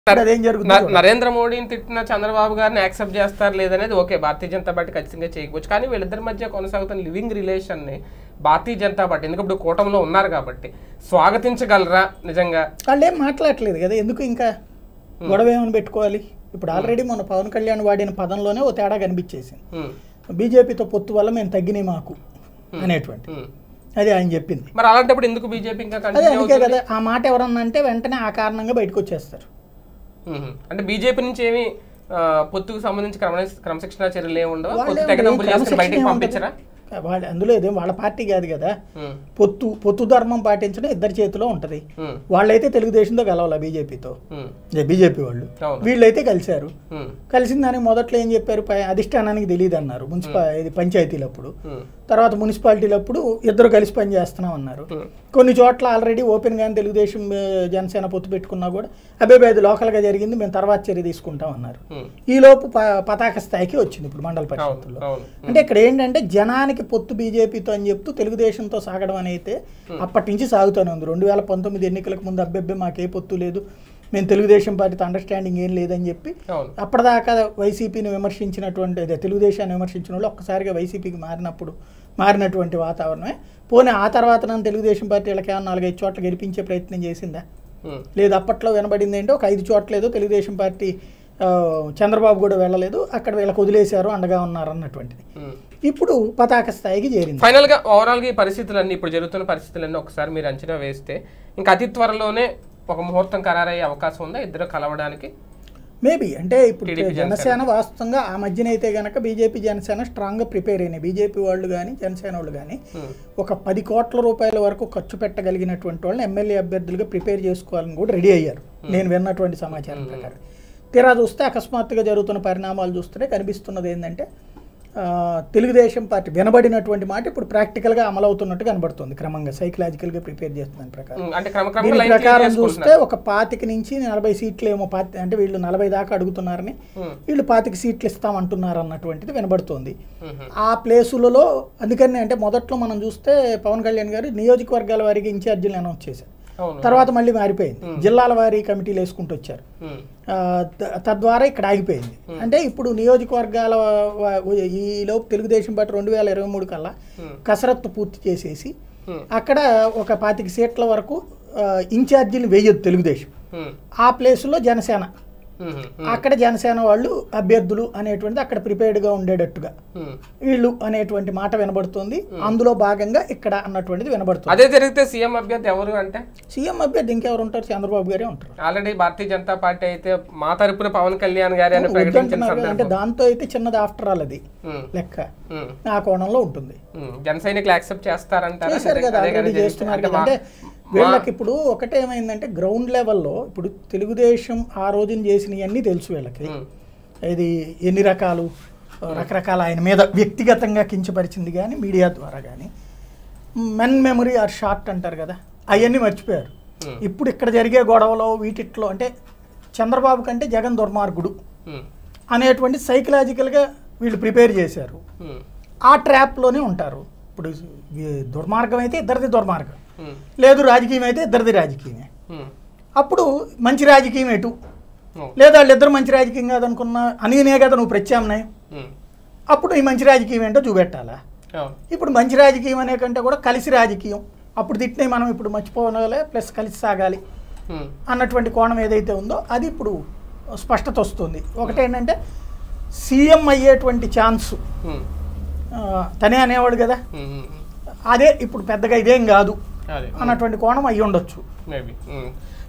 అదేం జరుగుతుంది న- నరేంద్ర మోడీని తిట్టిన చంద్రబాబు గారిని యాక్సెప్ట్ చేస్తారు లేదనేది ఓకే భారతీయ జనతా పార్టీ ఖచ్చితంగా చేయకపోవచ్చు కానీ వీళ్ళిద్దరి మధ్య కొనసాగుతున్న లివింగ్ రిలేషన్ ని భారతీయ జనతా పార్టీ ఎందుకంటే ఇప్పుడు కూటమిలో ఉన్నారు కాబట్టి స్వాగతించగలరా నిజంగా వాళ్ళు ఏం మాట్లాడట్లేదు కదా ఎందుకు ఇంకా గొడవ ఏమని పెట్టుకోవాలి ఇప్పుడు ఆల్రెడీ మన పవన్ కళ్యాణ్ వాడిన పదంలోనే ఓ తేడా కనిపించేసింది ఉమ్, బీజేపీతో పొత్తు వల్ల మేము తగ్గినాయి మాకు అనేటువంటి ఉమ్. అది ఆయన చెప్పింది మరి అలాంటప్పుడు ఎందుకు బీజేపీ ఇంకా అదే కంటిన్యూ అందుకే కదా ఆ మాట ఎవరన్నా అంటే వెంటనే ఆ కారణంగా బయటకు వచ్చేస్తారు మ్మ్. అంటే బీజేపీ నుంచి ఏమి ఆ, పొత్తుకు సంబంధించి క్రమ క్రమశిక్షణ చర్యలు ఏమి ఉండవు వాళ్ళే పొత్తు తెగదంపులు క్రమశిక్షణ చేసుకుని బయటికి ఏముంటది? పంపించరా వాళ్ళ అందులో ఇదేం వాళ్ళ పార్టీ కాదు కదా మ్మ్. పొత్తు పొత్తు ధర్మం పాటించడం ఇద్దరి చేతిలో ఉంటది మ్మ్. వాళ్ళైతే తెలుగుదేశంతో కలవాల బీజేపీతో మ్మ్. బీజేపీ వాళ్ళు అవును. వీళ్ళైతే కలిశారు మ్మ్. కలిసిన దానికి మొదట్లో ఏం చెప్పారు పై- అధిష్టానానికి తెలియదు అన్నారు మున్సిపా ఇది పంచాయతీలప్పుడు మ్మ్. తర్వాత మున్సిపాలిటీలప్పుడు ఇద్దరు కలిసి పని చేస్తున్నాం అన్నారు మ్మ్. కొన్ని చోట్ల ఆల్రెడీ ఓపెన్ గానే తెలుగుదేశం ఆ, జనసేన పొత్తు పెట్టుకున్నా కూడా అబ్బాయి అది లోకల్గా జరిగింది మేము తర్వాత చర్య తీసుకుంటాం అన్నారు మ్మ్. ఈలోపు ప- పతాక స్థాయికి వచ్చింది ఇప్పుడు మండల పరిషత్తుల్లో అవును అంటే ఇక్కడ ఏంటంటే జనానికి పొత్తు బీజేపీతో అని చెప్తూ తెలుగుదేశంతో సాగడం అని అయితే అప్పటి నుంచి సాగుతూనే ఉంది రెండు వేల పంతొమ్మిది ఎన్నికలకు ముందు అబ్బెబ్బే మాకే పొత్తు లేదు మేము తెలుగుదేశం పార్టీతో అండర్స్టాండింగ్ ఏం లేదని చెప్పి అవును అప్పటిదాకా వైసీపీని విమర్శించినటువంటి అదే తెలుగుదేశాన్ని విమర్శించిన వాళ్ళు ఒక్కసారిగా వైసీపీకి మారినప్పుడు మారినటువంటి వాతావరణమే పోనీ ఆ తర్వాత నన్ను తెలుగుదేశం పార్టీ వీళ్ళకి ఏమన్నా నాలుగైదు చోట్ల గెలిపించే ప్రయత్నం చేసిందా మ్మ్. లేదు అప్పట్లో వినబడింది ఏంటో ఒక ఐదు చోట్ల ఏదో తెలుగుదేశం పార్టీ ఆ, చంద్రబాబు కూడా వెళ్ళలేదు అక్కడ వీళ్ళకి వదిలేశారు అండగా ఉన్నారు అన్నటువంటిది మ్మ్. ఇప్పుడు పతాక స్థాయికి చేరింది ఫైనల్ గా ఓవరాల్ గా ఈ పరిస్థితులన్నీ ఇప్పుడు జరుగుతున్న పరిస్థితులన్నీ ఒకసారి మీరు అంచనా వేస్తే ఇంకా అతి త్వరలోనే ఒక ముహూర్తం ఖరారయ్యే అవకాశం ఉందా ఇద్దరు కలవడానికి మేబీ అంటే ఇప్పుడు TDP జనసేన. జనసేన వాస్తవంగా ఆ మధ్యన అయితే గనక బీజేపీ జనసేన స్ట్రాంగ్గా ప్రిపేర్ అయినాయి బీజేపీ వాళ్ళు కానీ జనసేన వాళ్ళు కానీ మ్మ్. ఒక పది కోట్ల రూపాయల వరకు ఖర్చు పెట్టగలిగినటువంటి వాళ్ళని ఎమ్మెల్యే అభ్యర్థులుగా ప్రిపేర్ చేసుకోవాలని కూడా రెడీ అయ్యారు నేను విన్నటువంటి సమాచారం ప్రకారం తీరా చూస్తే అకస్మాత్తుగా జరుగుతున్న పరిణామాలు చూస్తుంటే కనిపిస్తున్నది ఏంటంటే ఆ, తెలుగుదేశం పార్టీ వినబడినటువంటి మాట ఇప్పుడు ప్రాక్టికల్గా అమలవుతున్నట్టు కనబడుతుంది క్రమంగా సైకలాజికల్గా ప్రిపేర్ చేస్తున్న ప్రకారం మ్మ్. అంటే క్రమక్రమంగా దీని లైన్ ప్రకారం క్లియర్ చూస్తే చేసుకుంటున్నారు ఒక పాతిక నుంచి నలభై సీట్లు ఏమో పాతి అంటే వీళ్ళు నలభై దాకా అడుగుతున్నారని మ్మ్. వీళ్ళు పాతిక సీట్లు ఇస్తామంటున్నారు అన్నటువంటిది వినబడుతోంది మ్మ్. ఆ ప్లేసులలో అందుకని అంటే మొదట్లో మనం చూస్తే పవన్ కళ్యాణ్ గారు నియోజకవర్గాల వారికి ఇన్ఛార్జీలు అనౌన్స్ చేశారు అవును తర్వాత మళ్ళీ మారిపోయింది జిల్లాల వారి కమిటీలు వేసుకుంటూ వచ్చారు మ్మ్. ఆ, త- తద్వారా ఇక్కడ ఆగిపోయింది అంటే ఇప్పుడు నియోజకవర్గాల వా- ఈ లోపు తెలుగుదేశం పార్టీ రెండు వేల ఇరవై మూడు కల్లా మ్మ్. కసరత్తు పూర్తి చేసేసి మ్మ్. అక్కడ ఒక పాతిక సీట్ల వరకు ఆ, ఇన్ఛార్జీలు వేయొద్దు తెలుగుదేశం మ్మ్. ఆ ప్లేసులో జనసేన మ్మ్. అక్కడ జనసేన వాళ్ళు అభ్యర్థులు అనేటువంటిది అక్కడ ప్రిపేర్డ్గా ఉండేటట్టుగా మ్మ్. వీళ్ళు అనేటువంటి మాట వినబడుతుంది అందులో భాగంగా ఇక్కడ అన్నటువంటిది వినబడుతుంది అదే జరిగితే సీఎం అభ్యర్థి ఎవరు అంటే సీఎం అభ్యర్థి ఇంకెవరు ఉంటారు చంద్రబాబు గారే ఉంటారు ఆల్రెడీ భారతీయ జనతా పార్టీ అయితే మా తరపున పవన్ కళ్యాణ్ గారి అని ప్రకటించిన వద్దంటున్నారు కదా, అంటే సందర్భం దాంతో అయితే చిన్నది ఆఫ్టర్ ఆల్ అది మ్మ్. లెక్క మ్మ్. ఆ కోణంలో ఉంటుంది మ్మ్. జన సైనికులు యాక్సెప్ట్ చేస్తారంటారా చేశారు కదా అదే ఆల్రెడీ కానీ చేస్తున్నారు జరిగితే- కదా అంటే అంటే మా- వీళ్ళకి ఇప్పుడు ఒకటేమైందంటే గ్రౌండ్ లెవెల్లో ఇప్పుడు తెలుగుదేశం ఆ రోజున చేసినవన్నీ తెలుసు వీళ్ళకి మ్మ్. ఇది ఎన్ని రకాలు రకరకాల ఆయన మీద వ్యక్తిగతంగా కించపరిచింది కానీ మీడియా ద్వారా కానీ మెన్ మెమరీ ఆర్ షార్ట్ అంటారు కదా అవన్నీ మర్చిపోయారు Hmm. ఇప్పుడు ఇక్కడ జరిగే గొడవలో వీటిట్లో అంటే చంద్రబాబు కంటే జగన్ దుర్మార్గుడు మ్మ్. అనేటువంటి సైకలాజికల్గా వీళ్ళు ప్రిపేర్ చేశారు మ్మ్. ఆ ట్రాప్లోనే ఉంటారు ఇప్పుడు ఈ దుర్మార్గం అయితే ఇద్దరిది దుర్మార్గం మ్మ్. లేదు రాజకీయం అయితే ఇద్దరిది రాజకీయమే మ్మ్. అప్పుడు మంచి రాజకీయం ఎటు ఓ. లేదా వాళ్ళిద్దరు మంచి రాజకీయం కాదనుకున్నా అనినే కదా నువ్వు ప్రత్యామ్నాయం మ్మ్. అప్పుడు ఈ మంచి రాజకీయం ఏంటో చూపెట్టాలా అవును. ఇప్పుడు మంచి రాజకీయం అనే కంటే కూడా కలిసి రాజకీయం అప్పుడు తిట్టినవి మనం ఇప్పుడు మర్చిపోవాలి ప్లస్ కలిసి సాగాలి మ్మ్. అన్నటువంటి కోణం ఏదైతే ఉందో అది ఇప్పుడు స్పష్టత వస్తుంది ఒకటేంటంటే సీఎం అయ్యేటువంటి ఛాన్స్ మ్మ్. తనే అనేవాడు కదా మ్మ్. మ్మ్. అదే ఇప్పుడు పెద్దగా ఇదేం కాదు అదే అన్నటువంటి కోణం అయ్యి ఉండొచ్చు మేబీ